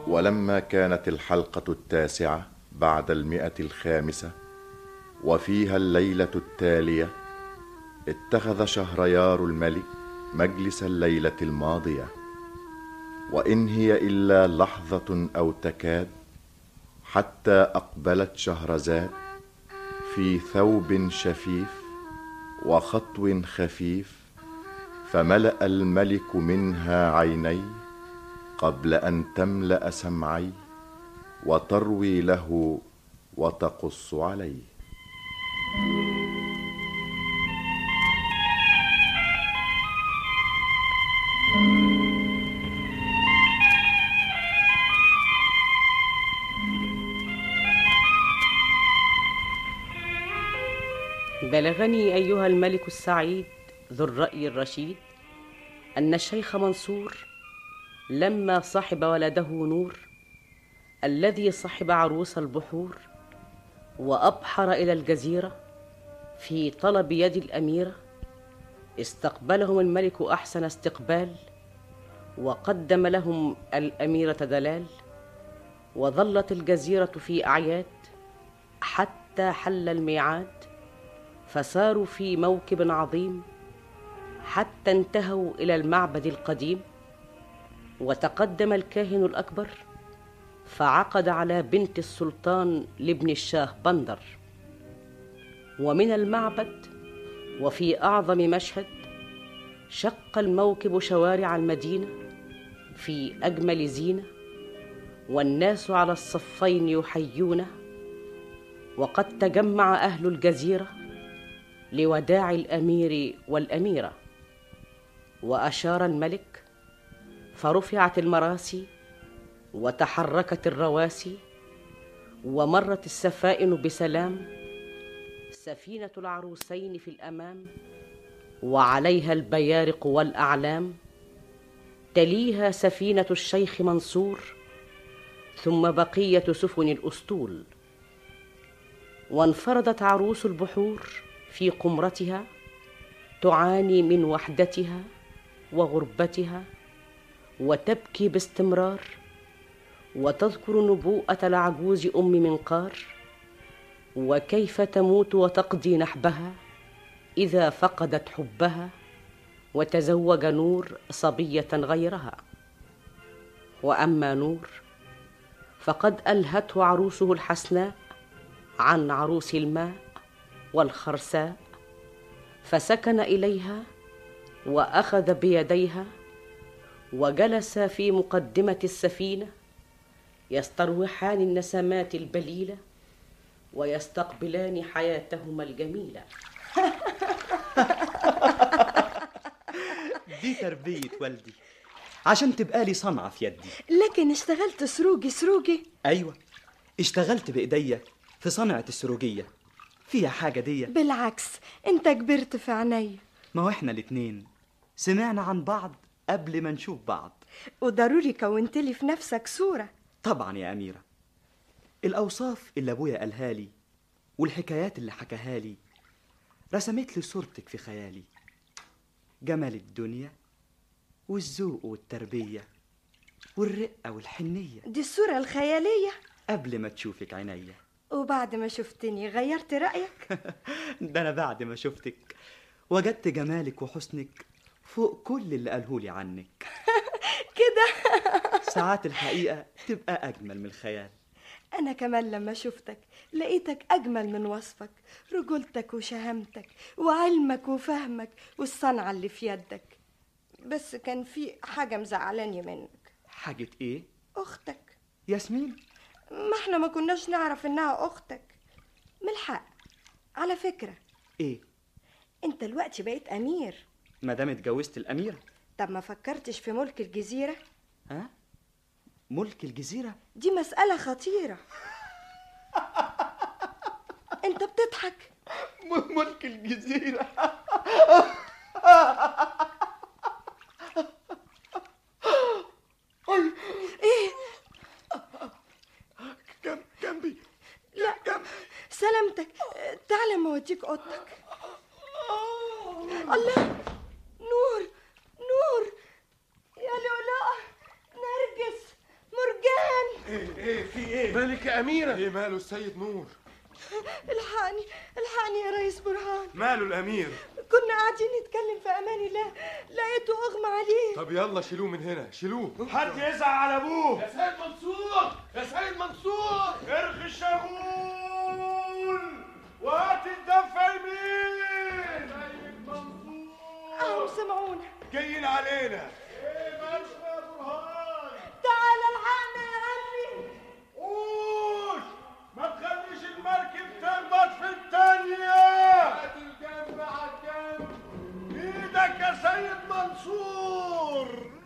ولما كانت الحلقة التاسعة بعد المئة الخامسة وفيها الليلة التالية اتخذ شهريار الملك مجلس الليلة الماضية وإن هي إلا لحظة أو تكاد حتى أقبلت شهرزاد في ثوب شفيف وخطو خفيف فملأ الملك منها عينيه قبل أن تملأ سمعيه وتروي له وتقص عليه بلغني ايها الملك السعيد ذو الراي الرشيد ان الشيخ منصور لما صحب ولده نور الذي صحب عروس البحور وابحر الى الجزيره في طلب يد الاميره استقبلهم الملك احسن استقبال وقدم لهم الاميره دلال وظلت الجزيره في اعياد حتى حل الميعاد فساروا في موكب عظيم حتى انتهوا الى المعبد القديم وتقدم الكاهن الاكبر فعقد على بنت السلطان لابن الشاه بندر ومن المعبد وفي اعظم مشهد شق الموكب شوارع المدينه في اجمل زينه والناس على الصفين يحيونه وقد تجمع اهل الجزيره لوداع الامير والاميره واشار الملك فرفعت المراسي وتحركت الرواسي ومرت السفائن بسلام سفينه العروسين في الامام وعليها البيارق والاعلام تليها سفينه الشيخ منصور ثم بقيه سفن الاسطول وانفردت عروس البحور في قمرتها تعاني من وحدتها وغربتها وتبكي باستمرار وتذكر نبوءه العجوز ام منقار وكيف تموت وتقضي نحبها اذا فقدت حبها وتزوج نور صبيه غيرها واما نور فقد الهته عروسه الحسناء عن عروس الماء والخرساء فسكن اليها واخذ بيديها وجلس في مقدمه السفينه يستروحان النسمات البليله ويستقبلان حياتهما الجميله دي تربية والدي عشان تبقى لي صنعة في يدي لكن اشتغلت سروجي سروجي أيوة اشتغلت بإيديا في صنعة السروجية فيها حاجة دي بالعكس انت كبرت في عينيا ما هو احنا الاتنين سمعنا عن بعض قبل ما نشوف بعض وضروري كونت لي في نفسك صورة طبعا يا أميرة الأوصاف اللي أبويا قالها لي والحكايات اللي حكاها لي رسمت لي صورتك في خيالي جمال الدنيا والذوق والتربية والرقة والحنية دي الصورة الخيالية قبل ما تشوفك عينيا وبعد ما شفتني غيرت رأيك ده أنا بعد ما شفتك وجدت جمالك وحسنك فوق كل اللي قالهولي عنك كده ساعات الحقيقة تبقى أجمل من الخيال أنا كمان لما شفتك لقيتك أجمل من وصفك رجولتك وشهامتك وعلمك وفهمك والصنعة اللي في يدك بس كان في حاجة مزعلاني منك حاجة إيه؟ أختك ياسمين ما احنا ما كناش نعرف إنها أختك من الحق على فكرة إيه؟ أنت دلوقتي بقيت أمير ما دام اتجوزت الأميرة طب ما فكرتش في ملك الجزيرة ها؟ ملك الجزيرة؟ دي مسألة خطيرة أنت بتضحك ملك الجزيرة إيه جنب جنبي لا سلامتك تعالى ما اوديك اوضتك الله نور نور يا لؤلؤة نرجس مرجان ايه ايه في ايه مالك يا اميره ايه ماله السيد نور الحقني الحقني يا ريس برهان ماله الامير كنا قاعدين نتكلم في امان الله لقيته اغمى عليه طب يلا شيلوه من هنا شيلوه حد يزعل على ابوه يا سيد منصور يا سيد منصور ارخي الشغول وهات الدفع يمين سيد منصور اهم سمعونا جايين علينا ايه مالكم يا برهان تعال الحقنا يا عمي قوش ما تخليش المركب تخبط في التانية هات الجنب على الجنب ايدك يا سيد منصور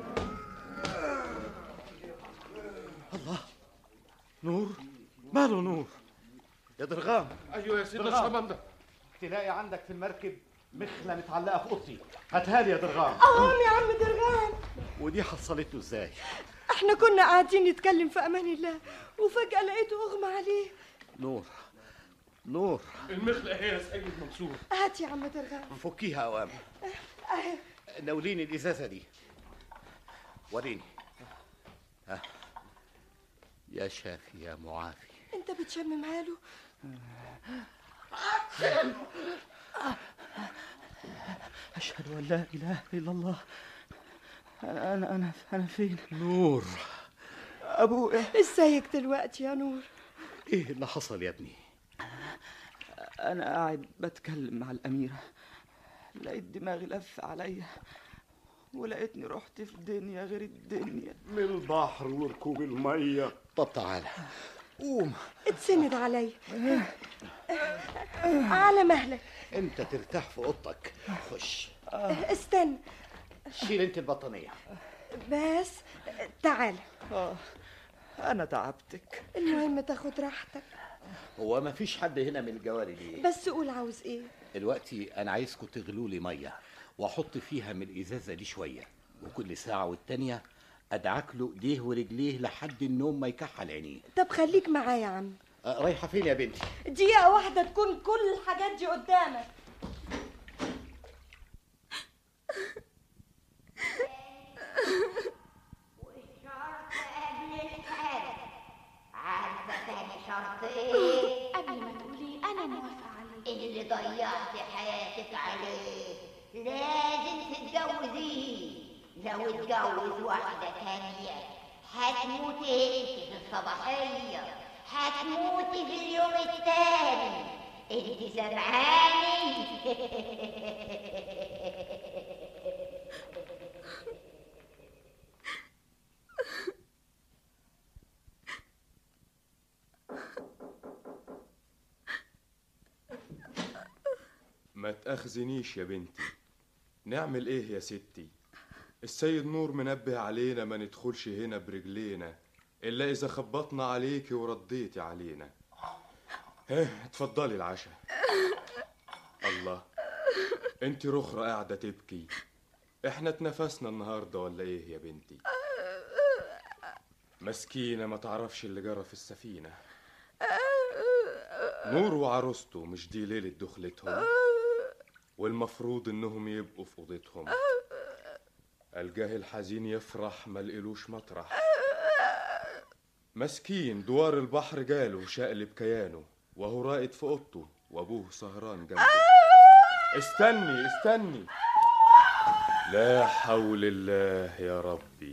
نور ماله نور يا درغام ايوه يا سيدنا برغام. الشمام ده تلاقي عندك في المركب مخلة متعلقة في اوضتي هاتها لي يا درغام اهم يا عم درغام ودي حصلته ازاي احنا كنا قاعدين نتكلم في امان الله وفجأة لقيته اغمى عليه نور نور المخلة ايه يا سيد منصور هات يا عم درغام فكيها اوام اهي ناوليني الازازة دي وريني ها يا شافي يا معافي انت بتشممها له أشهد أن لا إله إلا الله أنا أنا أنا, أنا فين؟ نور أبويا ازيك دلوقتي يا نور ايه اللي حصل يا ابني أنا قاعد بتكلم مع الأميرة لقيت دماغي لف عليا ولقيتني رحت في دنيا غير الدنيا من البحر وركوب المية طب تعالى قوم اتسند عليا على مهلك انت ترتاح في اوضتك خش استنى شيل انت البطانية بس تعال آه أنا تعبتك المهم تاخد راحتك هو ما فيش حد هنا من الجواري ليه بس قول عاوز ايه دلوقتي انا عايزكم تغلوا لي ميه واحط فيها من الازازه دي شويه وكل ساعه والتانيه ادعك له ايديه ورجليه لحد النوم ما يكحل عينيه طب خليك معايا يا عم أه، رايحه فين يا بنتي دقيقة واحدة تكون كل الحاجات دي قدامك شرط قبل الحرب عارفة تاني شرط ايه؟ قبل ما تقولي انا موافقه عليه اللي ضيعت حياتك عليه لازم تتجوزيه لو اتجوز واحدة تانية هتموتي انت في الصباحية هتموتي في اليوم التاني انت سامعاني ما تأخذنيش يا بنتي نعمل ايه يا ستي السيد نور منبه علينا ما ندخلش هنا برجلينا الا اذا خبطنا عليكي ورديتي علينا ها اتفضلي العشاء الله انت رخرة قاعدة تبكي احنا اتنفسنا النهاردة ولا ايه يا بنتي مسكينة ما تعرفش اللي جرى في السفينة نور وعروسته مش دي ليلة دخلتهم والمفروض انهم يبقوا في اوضتهم الجاهل حزين يفرح ما لقلوش مطرح مسكين دوار البحر جاله شقلب كيانه وهو راقد في اوضته وابوه سهران جنبه استني استني لا حول الله يا ربي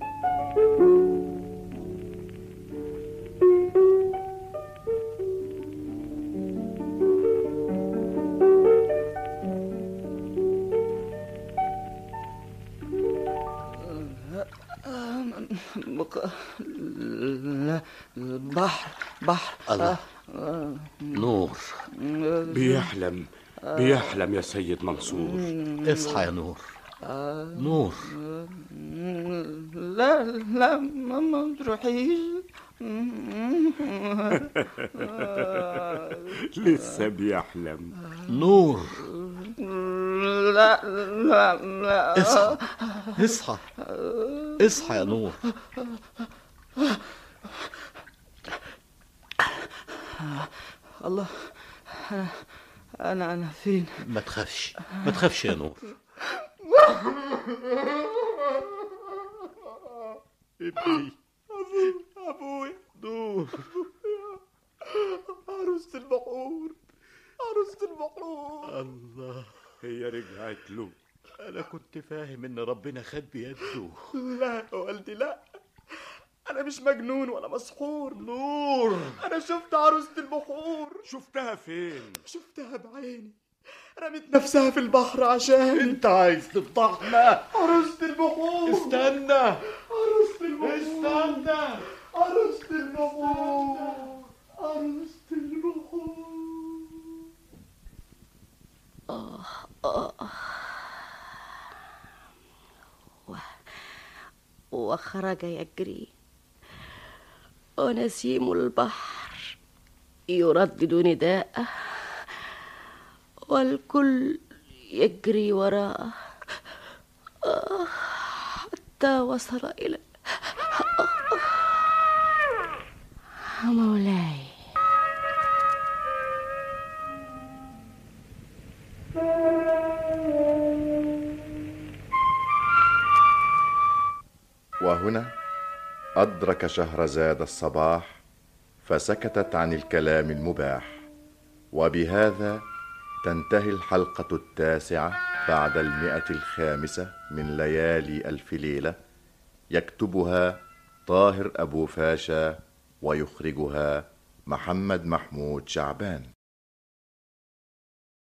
بق... لا البحر بحر الله نور بيحلم بيحلم يا سيد منصور اصحى يا نور نور لا لا ما ما تروحيش لسه بيحلم نور لا لا لا اصحى اصحى اصحى يا نور الله أنا أنا أنا فين؟ ما تخافش ما تخافش يا نور ابني ابويا عروسة البحور عروسة البحور الله هي رجعت له انا كنت فاهم ان ربنا خد بيده لا يا والدي لا انا مش مجنون ولا مسحور نور انا شفت عروسة البحور شفتها فين شفتها بعيني رمت نفسها في البحر عشان انت عايز تفضحنا عروسة البحور استنى عروسة البحور استنى عروسة البحور عروسة البحور وخرج يجري ونسيم البحر يردد نداءه والكل يجري وراءه آه، حتى وصل إلى آه، مولاي وهنا أدرك شهرزاد الصباح فسكتت عن الكلام المباح وبهذا تنتهي الحلقة التاسعة بعد المئة الخامسة من ليالي ألف ليلة يكتبها طاهر أبو فاشا ويخرجها محمد محمود شعبان